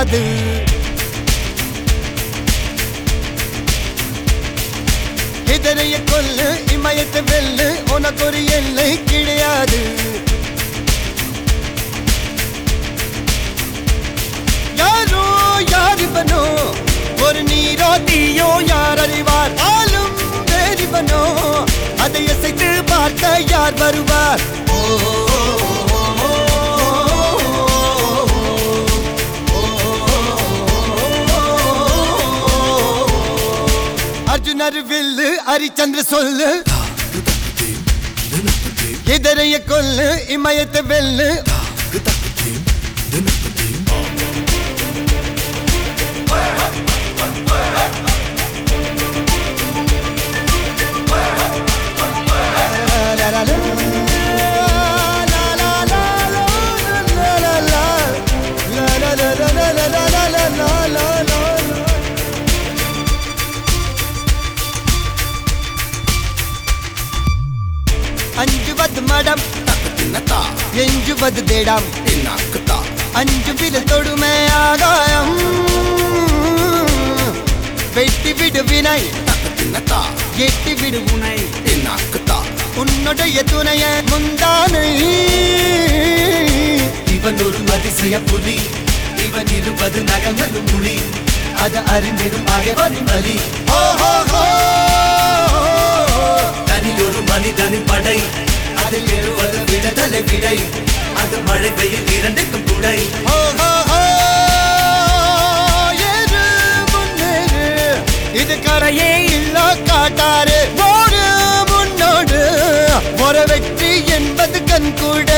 கிடையாது இதனைய கொல்லு இமயத்தை வெல்லு உனக்கு ஒரு எல்லை கிடையாது யாரோ யார் இவனோ ஒரு நீரோ தீயோ யார் அறிவார் ஆளும் வேறிவனோ அதை அசைத்து பார்க்க யார் வருவார் ஓ, ஓ, அர்ஜுனர் வில்லு ஹரிச்சந்திர சொல்லு இதரைய கொல்லு இமயத்தை வெல்லு அஞ்சுவது மடம் எஞ்சுவது தேடம் அஞ்சு விரல் தொடுமை ஆகாயம் வெட்டி விடு வினை எட்டி விடு உனை உன்னுடைய துணைய முந்தானை இவன் ஒரு அதிசய புலி இவன் இருபது நகங்களும் மொழி அது அறிந்திடும் ஆகவனின் வலி ஹோ ஹோ ஹோ தனி ஒரு மனிதனின் படை அதில் எழுவது விடுதலை விடை அது மழை பெய்யும் இரண்டுக்கும் துடை ஹோ ஹோ ஹோ ஏறு முன்னேறு இது கரையே இல்ல காட்டாரு ஓடு முன்னோடு ஒரு வெற்றி என்பது கண் கூட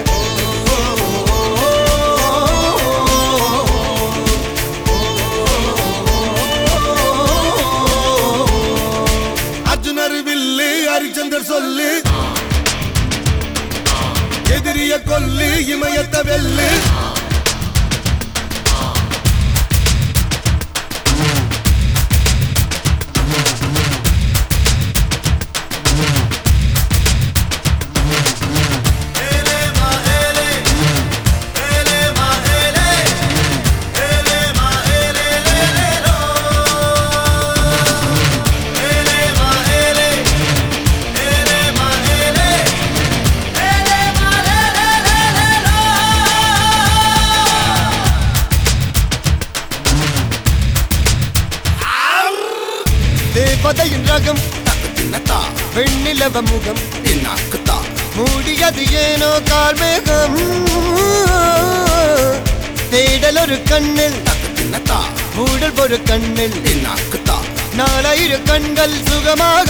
அர்ஜுனர் வில்லு ஹரிச்சந்தர் சொல்லு எதிரிய கொல்லு இமயத்த வெல்லு தேவதையின் ரகம் வெண்ணிலவ முகம் மூடியது ஏனோ கார்மேகம் தேடல் ஒரு கண்ணில் மூடல் ஒரு கண்ணில் நாலாயிரம் கண்கள் சுகமாக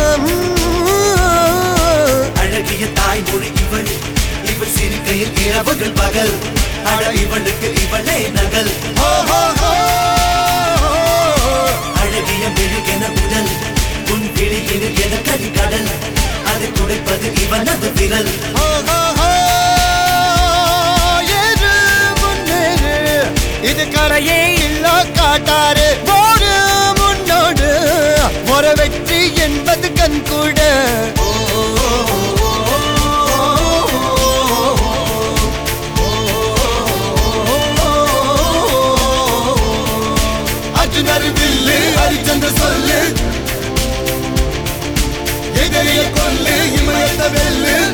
அழகிய தாய்மொழி இவள் இவள் சிரிக்கையில் இரவுகள் பகல் அழ இவளுக்கு இவளே நகல் அழகிய மெழுகென உடல் உன் விழியில் என கடி கடல் அதை துடைப்பது இவனது விரல் ஏறு முன்னேறு இது கரையே இல்ல காட்டாரு ஓடு முன்னோடு ஒரு வெற்றி என்பது கண் கூட அர்ஜுனர் வில்லு ஹரிச்சந்திர சொல்லு எதிரிய கொல்லு இமயத்த வெல்லு